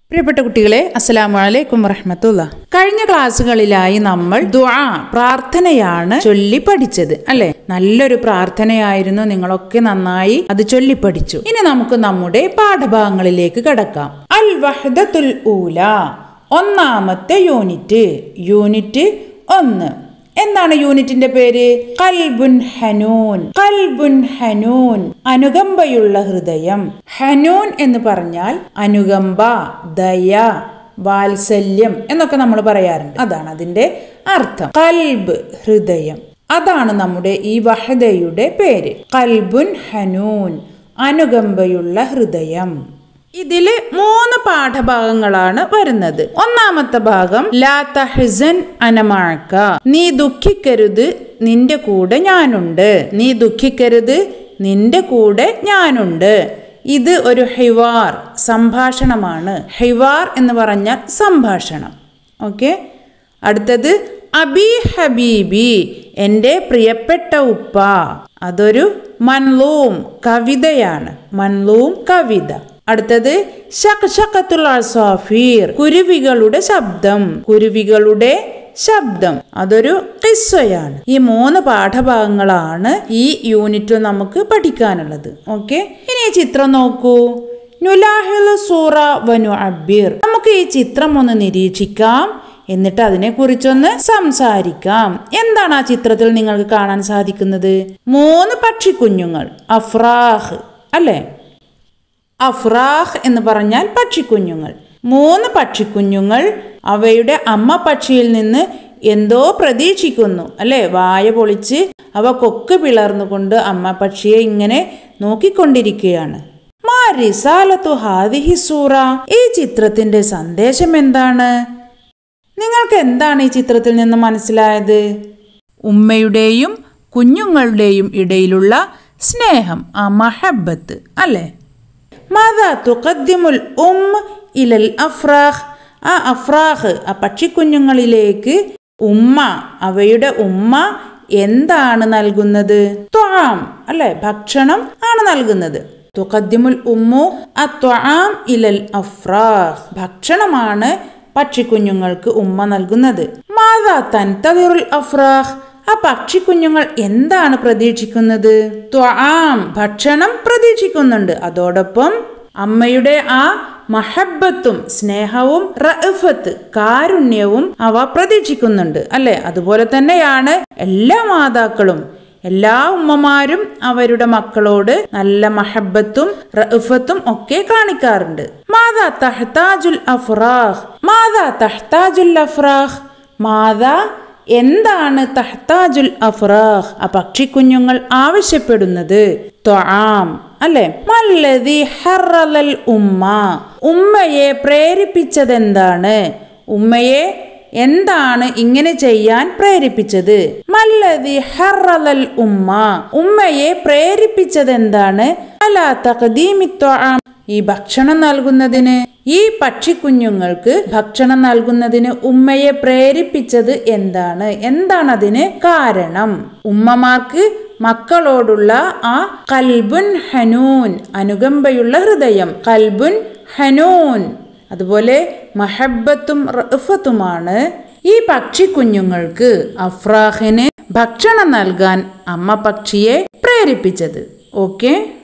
പ്രിയപ്പെട്ട കുട്ടികളെ അസ്സലാമു അലൈക്കും വറഹമത്തുള്ള കഴിഞ്ഞ ക്ലാസ്സുകളിലായി നമ്മൾ ദുആ പ്രാർത്ഥനയാണ് ചൊല്ലി പഠിച്ചത് അല്ലെ നല്ലൊരു പ്രാർത്ഥനയായിരുന്നു നിങ്ങളൊക്കെ നന്നായി അത് ചൊല്ലി പഠിച്ചു ഇനി നമുക്ക് നമ്മുടെ പാഠഭാഗങ്ങളിലേക്ക് കടക്കാം അൽ വഹദത്തുൽ ഊല ഒന്നാമത്തെ യൂണിറ്റ് യൂണിറ്റ് ഒന്ന് എന്താണ് യൂണിറ്റിന്റെ പേര് കൽബുൻ ഹനൂൻ കൽബുൻ ഹനൂൻ അനുകമ്പയുള്ള ഹൃദയം ഹനൂൻ എന്ന് പറഞ്ഞാൽ അനുകമ്പ ദയ വാത്സല്യം എന്നൊക്കെ നമ്മൾ പറയാറുണ്ട് അതാണ് അതിന്റെ അർത്ഥം കൽബ് ഹൃദയം അതാണ് നമ്മുടെ ഈ വഹദയുടെ പേര് കൽബുൻ ഹനൂൻ അനുകമ്പയുള്ള ഹൃദയം ഇതില് മൂന്ന് പാഠഭാഗങ്ങളാണ് വരുന്നത് ഒന്നാമത്തെ ഭാഗം ലാ തഹ്സൻ അനമാക്ക നീ ദുഃഖിക്കരുത് നിന്റെ കൂടെ ഞാനുണ്ട് നീ ദുഃഖിക്കരുത് നിന്റെ കൂടെ ഞാനുണ്ട് ഇത് ഒരു ഹിവാർ സംഭാഷണമാണ് ഹിവാർ എന്ന് പറഞ്ഞാൽ സംഭാഷണം ഓക്കെ അടുത്തത് അബി ഹബീബി എൻ്റെ പ്രിയപ്പെട്ട ഉപ്പ അതൊരു മൻലൂം കവിതയാണ് മൻലൂം കവിത അടുത്തത് ഷഖ്ഷഖത്തുൽ അസാഫീർ കുരുവികളുടെ ശബ്ദം കുരുവികളുടെ ശബ്ദം അതൊരു കിസ്സയാണ് ഈ മൂന്ന് പാഠഭാഗങ്ങളാണ് ഈ യൂണിറ്റിൽ നമുക്ക് പഠിക്കാനുള്ളത് ഓക്കെ ഇനി ഈ ചിത്രം നോക്കൂ നുലാഹിൽ സൂറ വനു അബീർ നമുക്ക് ഈ ചിത്രം ഒന്ന് നിരീക്ഷിക്കാം എന്നിട്ട് അതിനെ കുറിച്ചൊന്ന് സംസാരിക്കാം എന്താണ് ആ ചിത്രത്തിൽ നിങ്ങൾക്ക് കാണാൻ സാധിക്കുന്നത് മൂന്ന് പക്ഷിക്കുഞ്ഞുങ്ങൾ അഫ്രാഹ് അല്ലേ അഫ്രാഹ് എന്ന് പറഞ്ഞാൽ പക്ഷിക്കുഞ്ഞുങ്ങൾ മൂന്ന് പക്ഷിക്കുഞ്ഞുങ്ങൾ അവയുടെ അമ്മ പക്ഷിയിൽ നിന്ന് എന്തോ പ്രതീക്ഷിക്കുന്നു അല്ലെ വായ പൊളിച്ച് അവ കൊക്ക് പിളർന്നുകൊണ്ട് അമ്മ പക്ഷിയെ ഇങ്ങനെ നോക്കിക്കൊണ്ടിരിക്കുകയാണ് മാരിസാലത്തു ഹാദിഹി സൂറ ഈ ചിത്രത്തിന്റെ സന്ദേശം എന്താണ് നിങ്ങൾക്ക് എന്താണ് ഈ ചിത്രത്തിൽ നിന്ന് മനസ്സിലായത് ഉമ്മയുടെയും കുഞ്ഞുങ്ങളുടെയും ഇടയിലുള്ള സ്നേഹം ആ മഹബത്ത് അല്ലേ മാതാ തുഖദ്ദിമുൽ ഉം ഇലൽ അഫ്രാഹ് ആ അഫ്രാഹ് ആ പക്ഷിക്കുഞ്ഞുങ്ങളിലേക്ക് ഉമ്മ അവയുടെ ഉമ്മ എന്താണ് നൽകുന്നത് ത്വാം അല്ലെ ഭക്ഷണം ആണ് നൽകുന്നത് തുഖദ്ദിമുൽ ഉമ്മു ആ ത്വാം ഇലൽ അഫ്രാഹ് ഭക്ഷണമാണ് പക്ഷിക്കുഞ്ഞുങ്ങൾക്ക് ഉമ്മ നൽകുന്നത് മാതാ തൻതവിറുൽ അഫ്രാഹ് ആ പക്ഷിക്കുഞ്ഞുങ്ങൾ എന്താണ് പ്രതീക്ഷിക്കുന്നത് ത്വാം ഭക്ഷണം പ്രതീക്ഷിക്കുന്നുണ്ട് അതോടൊപ്പം അമ്മയുടെ ആ മഹബത്തും സ്നേഹവും റഫത്ത് കാരുണ്യവും അവ പ്രതീക്ഷിക്കുന്നുണ്ട് അല്ലെ അതുപോലെ തന്നെയാണ് എല്ലാ മാതാക്കളും എല്ലാ ഉമ്മമാരും അവരുടെ മക്കളോട് നല്ല മഹബത്തും റഫത്തും ഒക്കെ കാണിക്കാറുണ്ട് മാതാ തഹ്താജുൽ അഫ്രാഹ് മാതാ തഹ്താജുൽ അഫ്രാഹ് മാതാ എന്താണ് തഹ്താജുൽ അഫ്രാഹ് ആ പക്ഷിക്കുഞ്ഞുങ്ങൾ ആവശ്യപ്പെടുന്നത് ത്വാം അല്ലെ മല്ലതി ഹറലൽ ഉമ്മ ഉമ്മയെ പ്രേരിപ്പിച്ചതെന്താണ് ഉമ്മയെ എന്താണ് ഇങ്ങനെ ചെയ്യാൻ പ്രേരിപ്പിച്ചത് മല്ലതി ഹറലൽ ഉമ്മ ഉമ്മയെ പ്രേരിപ്പിച്ചത് എന്താണ് അലാ തഖദീമിത്വാം ഈ ഭക്ഷണം നൽകുന്നതിന് ഈ പക്ഷിക്കുഞ്ഞുങ്ങൾക്ക് ഭക്ഷണം നൽകുന്നതിന് ഉമ്മയെ പ്രേരിപ്പിച്ചത് എന്താണ് എന്താണ് അതിന് കാരണം ഉമ്മമാർക്ക് മക്കളോടുള്ള ആ കൽബുൻ ഹനൂൻ അനുകമ്പയുള്ള ഹൃദയം കൽബുൻ ഹനൂൻ അതുപോലെ മഹബത്തും റഫത്തുമാണ് ഈ പക്ഷിക്കുഞ്ഞുങ്ങൾക്ക് അഫ്രാഹിന് ഭക്ഷണം നൽകാൻ അമ്മ പക്ഷിയെ പ്രേരിപ്പിച്ചത് ഓക്കെ